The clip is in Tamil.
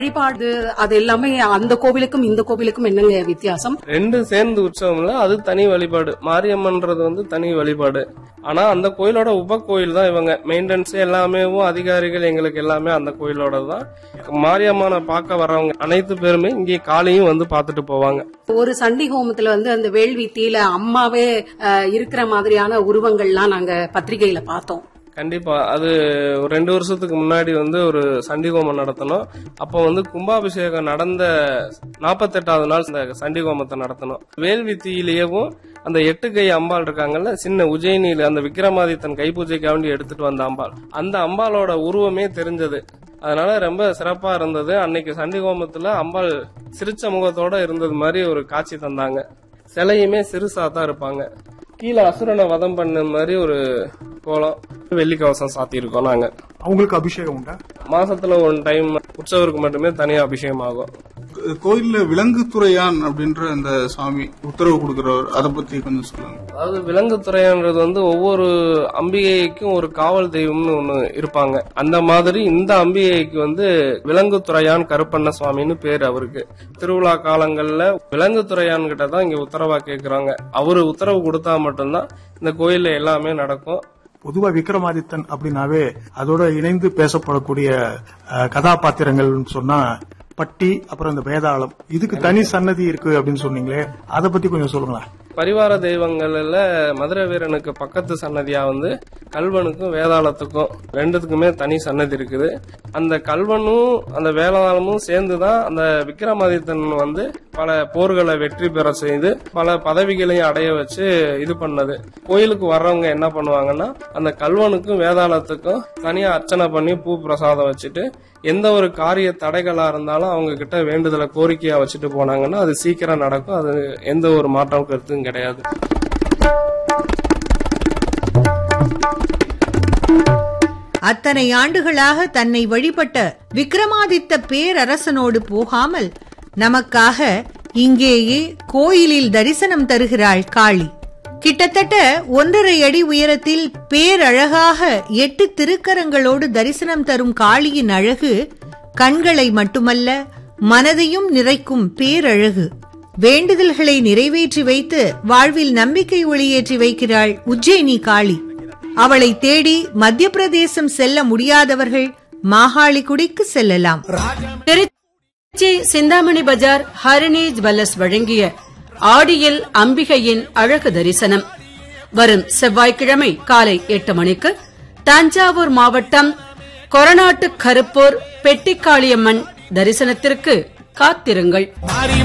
வழிபாடு அது எல்லாமே அந்த கோவிலுக்கும் இந்த கோவிலுக்கும் என்னங்க வித்தியாசம் ரெண்டும் சேர்ந்து உற்சவம்ல அது தனி வழிபாடு மாரியம்மன்றது வந்து தனி வழிபாடு ஆனா அந்த கோயிலோட உப கோயில் தான் இவங்க மெயின்டெனன்ஸ் எல்லாமே அதிகாரிகள் எங்களுக்கு எல்லாமே அந்த கோயிலோட தான் மாரியம்மனை பார்க்க வர்றவங்க அனைத்து பேருமே இங்கே காலையும் வந்து பார்த்துட்டு போவாங்க ஒரு சண்டி ஹோமத்துல வந்து அந்த வேள்வி தீல அம்மாவே அஹ், இருக்கிற மாதிரியான உருவங்கள்லாம் நாங்க பத்திரிகையில பார்த்தோம் கண்டிப்பா அது ஒரு ரெண்டு வருஷத்துக்கு முன்னாடி வந்து ஒரு சண்டி ஹோமம் நடத்தணும் அப்போ வந்து கும்பாபிஷேகம் நடந்த நாற்பத்தெட்டாவது நாள் இந்த சண்டி ஹோமத்தை நடத்தணும் வேள்வி தீயிலேயும் அந்த எட்டு கை அம்பாள் இருக்காங்கல்ல சின்ன உஜயினியில அந்த விக்ரமாதித்தன் கைப்பூஜைக்காண்டி எடுத்துட்டு வந்த அம்பாள் அந்த அம்பாளோட உருவமே தெரிஞ்சது அதனால ரொம்ப சிறப்பா இருந்தது அன்னைக்கு சண்டி ஹோமத்துல அம்பாள் சிரிச்ச முகத்தோட இருந்தது மாதிரி ஒரு காட்சி தந்தாங்க சிலையுமே சிறுசா தான் இருப்பாங்க கீழே அசுரனை வதம் பண்ண மாதிரி ஒரு கோலம் வெள்ளி கவசம் சாத்தியிருக்கோம் நாங்க அவங்களுக்கு அபிஷேகம் உண்டா மாசத்துல ஒன் டைம் உற்சவருக்கு மட்டுமே தனியா அபிஷேகம் ஆகும் கோ- கோயில்ல விலங்கு துறையான் அப்படின்ற அந்த சாமி உத்தரவு கொடுக்கிறவர் அதை பத்தி கொஞ்சம் சொல்லுங்க அதாவது விலங்கு துறைன்றது வந்து ஒவ்வொரு அம்பிகைக்கும் ஒரு காவல் தெய்வம்னு ஒண்ணு இருப்பாங்க அந்த மாதிரி இந்த அம்பிகைக்கு வந்து விலங்கு துறையான் கருப்பண்ண சுவாமின்னு பேர் அவருக்கு திருவிழா காலங்கள்ல விலங்கு துறையான் கிட்ட தான் இங்க உத்தரவா கேக்குறாங்க அவரு உத்தரவு கொடுத்தா மட்டும்தான் இந்த கோயில்ல எல்லாமே நடக்கும் பொதுவா விக்ரமாதித்தன் அப்படின்னாவே அதோட இணைந்து பேசப்படக்கூடிய அஹ், கதாபாத்திரங்கள்னு சொன்னா பட்டி அப்புறம் இந்த வேதாளம் இதுக்கு தனி சன்னதி இருக்கு அப்படின்னு சொன்னீங்களே அதை பத்தி கொஞ்சம் சொல்லுங்களேன் பரிவார தெய்வங்கள்ல மதுரை வீரனுக்கு பக்கத்து சன்னதியா வந்து கல்வனுக்கும் வேதாளத்துக்கும் ரெண்டுத்துக்குமே தனி சன்னதி இருக்குது அந்த கல்வனும் அந்த வேதாளமும் சேர்ந்துதான் அந்த விக்ரமாதித்தன் வந்து பல போர்களை வெற்றி பெற செய்து பல பதவிகளையும் அடைய வச்சு இது பண்ணது கோயிலுக்கு வர்றவங்க என்ன பண்ணுவாங்கன்னா அந்த கல்வனுக்கும் வேதாளத்துக்கும் தனியா அர்ச்சனை பண்ணி பூ பிரசாதம் வச்சுட்டு எந்த ஒரு காரிய தடைகளா இருந்தாலும் அவங்க கிட்ட வேண்டுதலை கோரிக்கையா வச்சுட்டு போனாங்கன்னா அது சீக்கிரம் நடக்கும் அது எந்த ஒரு மாற்றம் கருத்தும் கிடையாது அத்தனை ஆண்டுகளாக தன்னை வழிபட்ட விக்ரமாதித்த பேரரசனோடு போகாமல் நமக்காக இங்கேயே கோயிலில் தரிசனம் தருகிறாள் காளி கிட்டத்தட்ட ஒன்றரை அடி உயரத்தில் பேரழகாக எட்டு திருக்கரங்களோடு தரிசனம் தரும் காளியின் அழகு கண்களை மட்டுமல்ல மனதையும் நிறைக்கும் பேரழகு வேண்டுதல்களை நிறைவேற்றி வைத்து வாழ்வில் நம்பிக்கை ஒளியேற்றி வைக்கிறாள் உஜ்ஜயினி காளி அவளை தேடி மத்திய பிரதேசம் செல்ல முடியாதவர்கள் மாகாளிகுடிக்கு செல்லலாம் திருச்சி சிந்தாமணி பஜார் ஹரிணி ஜுவல்லர்ஸ் வழங்கிய ஆடியில் அம்பிகையின் அழகு தரிசனம் வரும் செவ்வாய்க்கிழமை காலை எட்டு மணிக்கு தஞ்சாவூர் மாவட்டம் கொரநாட்டு கருப்பூர் பெட்டிக்காளியம்மன் தரிசனத்திற்கு காத்திருங்கள்